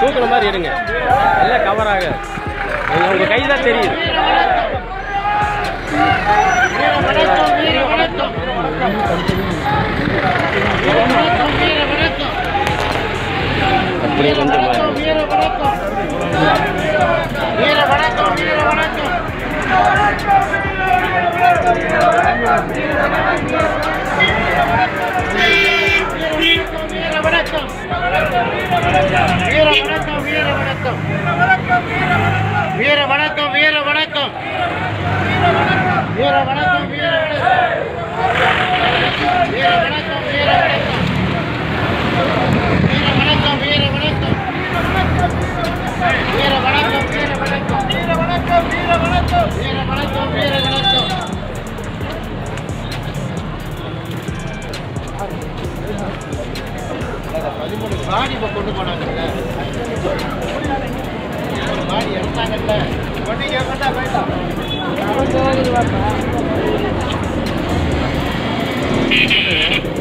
தூக்குற மாதிரி எடுங்க எல்லாம் கவர் ஆக உங்க கை தான் தெரியுது அப்படியே கொஞ்சம் பாருங்க. வீர வணக்கம் வீர வணக்கம் வீர வணக்கம் வீர வணக்கம் வீர வணக்கம் வீர வணக்கம் வீர வணக்கம் வீர வணக்கம் வீர வணக்கம் வீர வணக்கம் வீர வணக்கம் வீர வணக்கம் வீர வணக்கம் பதிமூணு பாடி இப்போ கொண்டு போனாங்கல்ல ஒரு பாடி எடுத்தாங்கல்ல ஒன்று கேட்கட்டா வேண்டாம்